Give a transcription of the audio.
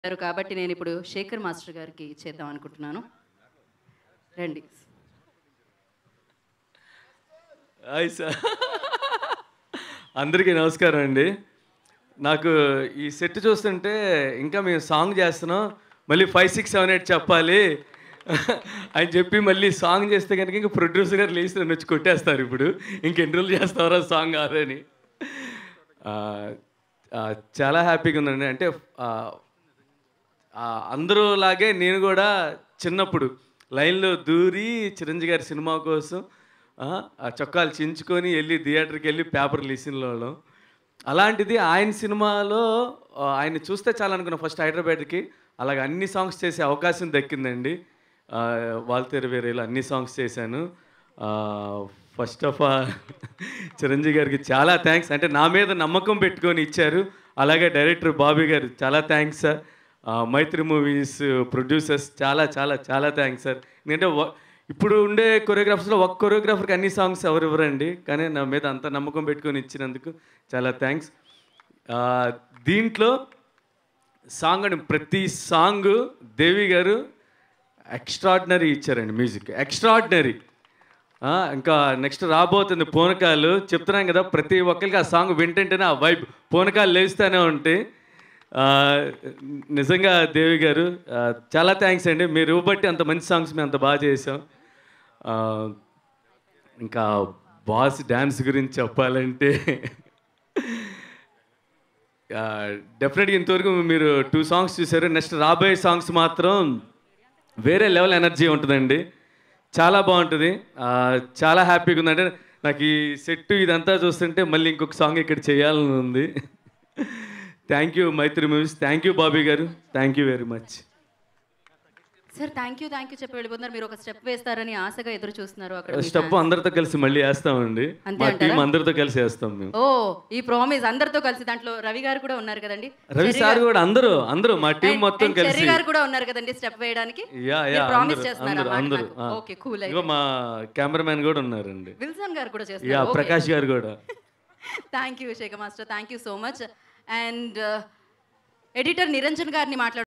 గారు కాబట్టి నేను ఇప్పుడు శేఖర్ మాస్టర్ గారికి చేద్దాం అనుకుంటున్నాను రండి హాయ్ సార్ అందరికీ నమస్కారం అండి నాకు ఈ సెట్ చూస్తుంటే ఇంకా మేము సాంగ్ చేస్తున్నాం మళ్ళీ ఫైవ్ సిక్స్ సెవెన్ ఎయిట్ చెప్పాలి అని చెప్పి మళ్ళీ సాంగ్ చేస్తే కనుక ఇంక ప్రొడ్యూసర్ గారు లేచి నన్ను వచ్చి కొట్టేస్తారు ఇప్పుడు ఇంకెన్ని రోజులు చేస్తారా సాంగ్ కాదని ఆ, ఆ, చాలా హ్యాపీగా ఉందండి అంటే ఆ, ఆ, అందరూ లాగే నేను కూడా చిన్నప్పుడు లైన్లో దూరి చిరంజీవి గారి సినిమా కోసం ఆ, ఆ చొక్కాలు చించుకొని వెళ్ళి థియేటర్కి వెళ్ళి పేపర్ లీసిన్లో అలాంటిది ఆయన సినిమాలో ఆ, ఆయన్ని చూస్తే చాలా అనుకున్నా ఫస్ట్ హైదరాబాద్కి అలాగే అన్ని సాంగ్స్ చేసే అవకాశం దక్కిందండి వాల్తేరు వేరేలో అన్ని సాంగ్స్ చేశాను ఫస్ట్ ఆఫ్ ఆల్ చిరంజీవి గారికి చాలా థ్యాంక్స్ అంటే నా మీద నమ్మకం పెట్టుకొని ఇచ్చారు అలాగే డైరెక్టర్ బాబీ గారు చాలా థ్యాంక్స్ సార్ ఆ, మైత్రి మూవీస్ ప్రొడ్యూసర్స్ చాలా చాలా చాలా థ్యాంక్స్ సార్ ఎందుకంటే వ- ఇప్పుడు ఉండే కొరియోగ్రాఫర్స్లో ఒక కొరియోగ్రాఫర్కి అన్ని సాంగ్స్ ఎవరు ఇవ్వరండి కానీ నా మీద అంత నమ్మకం పెట్టుకొని ఇచ్చినందుకు చాలా థ్యాంక్స్ దీంట్లో సాంగ్ అని ప్రతి సాంగ్ దేవి గారు ఎక్స్ట్రాడినరీ ఇచ్చారండి మ్యూజిక్ ఎక్స్ట్రాడినరీ ఇంకా నెక్స్ట్ రాబోతుంది పూనకాలు చెప్తున్నాం కదా ప్రతి ఒక్కరికి ఆ సాంగ్ వింటుంటేనే ఆ వైబ్ పూనకాలు లేస్తూనే ఉంటాయి ఆ, నిజంగా దేవి గారు ఆ, చాలా థ్యాంక్స్ అండి మీరు ఇవ్వబట్టి అంత మంచి సాంగ్స్ మేము అంత బాగా చేసాం ఆ, ఇంకా బాస్ డ్యాన్స్ గురించి చెప్పాలంటే డెఫినెట్గా ఇంతవరకు మీరు టూ సాంగ్స్ చూసారు నెక్స్ట్ రాబోయే సాంగ్స్ మాత్రం వేరే లెవెల్ ఎనర్జీ ఉంటుందండి చాలా బాగుంటుంది ఆ, చాలా హ్యాపీగా ఉందంటే నాకు ఈ సెట్ ఇదంతా చూస్తుంటే మళ్ళీ ఇంకొక సాంగ్ ఇక్కడ చేయాలని ఉంది thank you Mythri movies thank you Bobby గారు thank you very much sir thank you thank you చెప్పి వెళ్ళిపోతున్నారు మీరు ఒక స్టెప్ వేస్తారని ఆశగా ఎదురు చూస్తున్నారు అక్కడ మీ స్టెప్ అందరితో కలిసి మళ్ళీ వేస్తామండి అంతే మా టీం అంటారా? అందరితో కలిసి వేస్తాం మేము ఓ ఈ ప్రామిస్ అందరితో కలిసి దాంట్లో రవి గారు కూడా ఉన్నారు కదండి రవి సార్ కూడా అందరూ అందరూ మా టీం మొత్తం And చెర్రీ కలిసి గారు కూడా ఉన్నారు కదండి స్టెప్ వేయడానికి యా యా ప్రామిస్ అందరూ చేస్తున్నారా అందరూ మాట అందరూ నాకు? ఆ. ఓకే కూల్ ఇగో మా కెమెరామ్యాన్ కూడా ఉన్నారండి విల్సన్ గారు కూడా యా చేస్తున్నారు ప్రకాష్ గారు కూడా thank you Sekhar master thank you so much and editor Niranjan గారిని మాట్లాడు